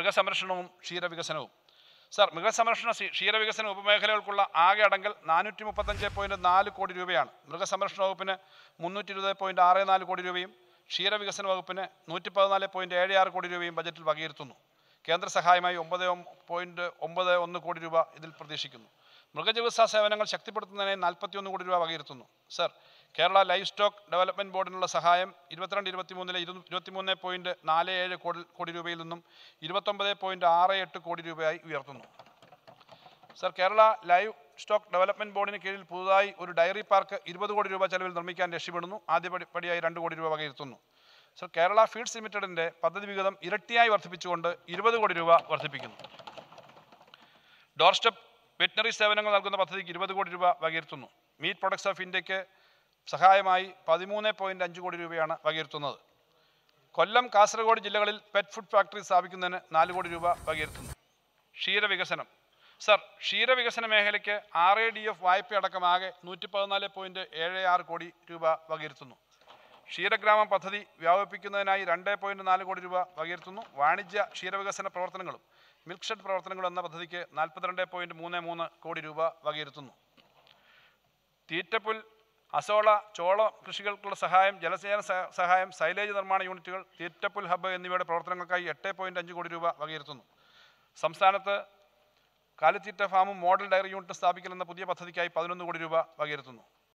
മൃഗസംരക്ഷണവും ക്ഷീരവികസനവും sir മൃഗസംരക്ഷണ ക്ഷീ- ക്ഷീരവികസന ഉപമേഖലകൾക്കുള്ള ആകെ അടങ്കൽ നാനൂറ്റി മുപ്പത്തഞ്ച് പോയിൻറ്റ് നാല് കോടി രൂപയാണ് മൃഗസംരക്ഷണ വകുപ്പിന് മുന്നൂറ്റി ഇരുപത് പോയിൻറ്റ് ആറ് നാല് കോടി രൂപയും ക്ഷീരവികസന വകുപ്പിന് നൂറ്റി പതിനാല് പോയിൻറ്റ് ഏഴ് ആറ് കോടി രൂപയും ബജറ്റിൽ വകയിരുത്തുന്നു കേന്ദ്ര സഹായമായി ഒമ്പത് പോയിൻറ്റ് ഒമ്പത് ഒന്ന് കോടി രൂപ ഇതിൽ പ്രതീക്ഷിക്കുന്നു മൃഗചികിത്സാ സേവനങ്ങൾ ശക്തിപ്പെടുത്തുന്നതിനായി നാൽപ്പത്തിയൊന്ന് കോടി രൂപ വകയിരുത്തുന്നു sir Kerala livestock development ബോർഡിനുള്ള സഹായം ഇരുപത്തിരണ്ട് ഇരുപത്തിമൂന്നിലെ ഇരു ഇരുപത്തിമൂന്ന് പോയിൻറ്റ് നാല് ഏഴ് കോടി കോടി രൂപയിൽ നിന്നും ഇരുപത്തൊമ്പത് പോയിൻറ്റ് ആറ് എട്ട് കോടി രൂപയായി ഉയർത്തുന്നു sir Kerala livestock development ബോർഡിന് കീഴിൽ പുതുതായി ഒരു ഡയറി പാർക്ക് ഇരുപത് കോടി രൂപ ചെലവിൽ നിർമ്മിക്കാൻ ലക്ഷ്യമിടുന്നു ആദ്യ പടി- പടിയായി രണ്ട് കോടി രൂപ വകയിരുത്തുന്നു സർ കേരള ഫീഡ്സ് ലിമിറ്റഡിൻ്റെ പദ്ധതി വിഹിതം ഇരട്ടിയായി വർദ്ധിപ്പിച്ചുകൊണ്ട് ഇരുപത് കോടി രൂപ വർദ്ധിപ്പിക്കുന്നു ഡോർ സ്റ്റെപ്പ് വെറ്റിനറി സേവനങ്ങൾ നൽകുന്ന പദ്ധതിക്ക് ഇരുപത് കോടി രൂപ വകയിരുത്തുന്നു മീറ്റ് പ്രൊഡക്ട്സ് ഓഫ് ഇന്ത്യക്ക് സഹായമായി പതിമൂന്ന് പോയിൻറ്റ് അഞ്ച് കോടി രൂപയാണ് വകയിരുത്തുന്നത് കൊല്ലം കാസർഗോഡ് ജില്ലകളിൽ പെറ്റ് ഫുഡ് ഫാക്ടറി സ്ഥാപിക്കുന്നതിന് നാല് കോടി രൂപ വകയിരുത്തുന്നു ക്ഷീരവികസനം സർ ക്ഷീരവികസന മേഖലയ്ക്ക് ആർ എ ഡി എഫ് വായ്പയടക്കമാകെ നൂറ്റി പതിനാല് പോയിൻറ്റ് ഏഴ് ആറ് കോടി രൂപ വകയിരുത്തുന്നു ക്ഷീരഗ്രാമം പദ്ധതി വ്യാപിപ്പിക്കുന്നതിനായി രണ്ട് പോയിൻറ്റ് നാല് കോടി രൂപ വകയിരുത്തുന്നു വാണിജ്യ ക്ഷീരവികസന പ്രവർത്തനങ്ങളും മിൽക്ക് ഷെഡ് പ്രവർത്തനങ്ങളും എന്ന പദ്ധതിക്ക് നാൽപ്പത്തിരണ്ട് പോയിൻറ്റ് മൂന്ന് മൂന്ന് കോടി രൂപ വകയിരുത്തുന്നു തീറ്റപ്പുൽ അസോള ചോള കൃഷികൾക്കുള്ള സഹായം ജലസേചന സഹ- സഹായം സൈലേജ് നിർമ്മാണ യൂണിറ്റുകൾ തീറ്റപ്പുൽ ഹബ്ബ് എന്നിവയുടെ പ്രവർത്തനങ്ങൾക്കായി എട്ട് പോയിൻറ്റ് അഞ്ച് കോടി രൂപ വകയിരുത്തുന്നു സംസ്ഥാനത്ത് കാലിത്തീറ്റ ഫാമും മോഡൽ ഡയറി യൂണിറ്റ് സ്ഥാപിക്കൽ എന്ന പുതിയ പദ്ധതിക്കായി പതിനൊന്ന് കോടി രൂപ വകയിരുത്തുന്നു